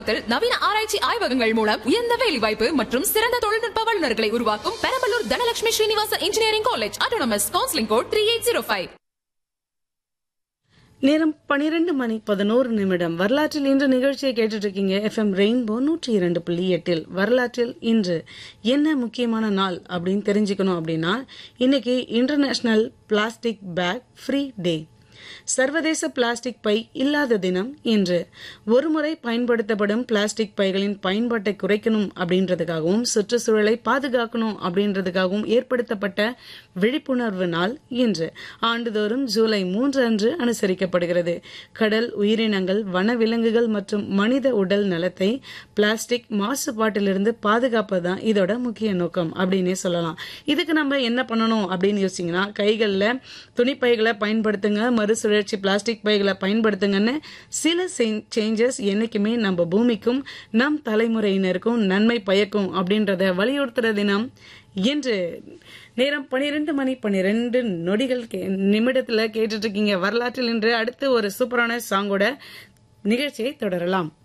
நவீன ஆராய்ச்சி ஆய்வகங்கள் மூலம் உயர்ந்த வேலைவாய்ப்பு மற்றும் சிறந்த தொழில்நுட்ப வல்லுநர்களை உருவாக்கும் Perambalur Dhanalakshmi Srinivasa engineering college autonomous counselling code three eight zero five நேரம் பனிரெண்டு மணி பதினோரு நிமிடம் வரலாற்றில் இன்று நிகழ்ச்சியை கேட்டுட்டு இருக்கீங்க எஃப்எம் ரெயின்போ நூற்றி இரண்டு புள்ளி எட்டில் வரலாற்றில் இன்று என்ன முக்கியமான நாள் அப்படின்னு தெரிஞ்சுக்கணும் அப்படின்னா இன்னைக்கு international plastic bag free day சர்வதேச பிளாஸ்டிக் பை இல்லாத தினம் இன்று ஒருமுறை பயன்படுத்தப்படும் பிளாஸ்டிக் பைகளின் பயன்பாட்டை குறைக்கணும் அப்படின்றதுக்காகவும் சுற்றுச்சூழலை பாதுகாக்கணும் அப்படின்றதுக்காகவும் ஏற்படுத்தப்பட்ட விழிப்புணர்வு நாள் இன்று ஆண்டுதோறும் ஜூலை மூன்று அன்று அனுசரிக்கப்படுகிறது கடல் உயிரினங்கள் வனவிலங்குகள் மற்றும் மனித உடல் நலத்தை பிளாஸ்டிக் மாசுபாட்டிலிருந்து பாதுகாப்பது தான் இதோட முக்கிய நோக்கம் அப்படின்னே சொல்லலாம் இதுக்கு நம்ம என்ன பண்ணணும் அப்படின்னு யோசிச்சீங்கன்னா கைகளில் துணிப்பைகளை பயன்படுத்துங்க மறுசுழற்சி பிளாஸ்டிக் பைகளை பயன்படுத்துங்கன்னு சில சேஞ்சஸ் என்னைக்குமே நம்ம பூமிக்கும் நம் தலைமுறையினருக்கும் நன்மை பயக்கும் அப்படின்றத வலியுறுத்துற தினம் இன்று நேரம் பனிரெண்டு மணி பனிரெண்டு நொடிகள் கே- நிமிடத்துல கேட்டுட்டு இருக்கீங்க வரலாற்றில் இன்று அடுத்து ஒரு சூப்பரான சாங்கோட நிகழ்ச்சியை தொடரலாம்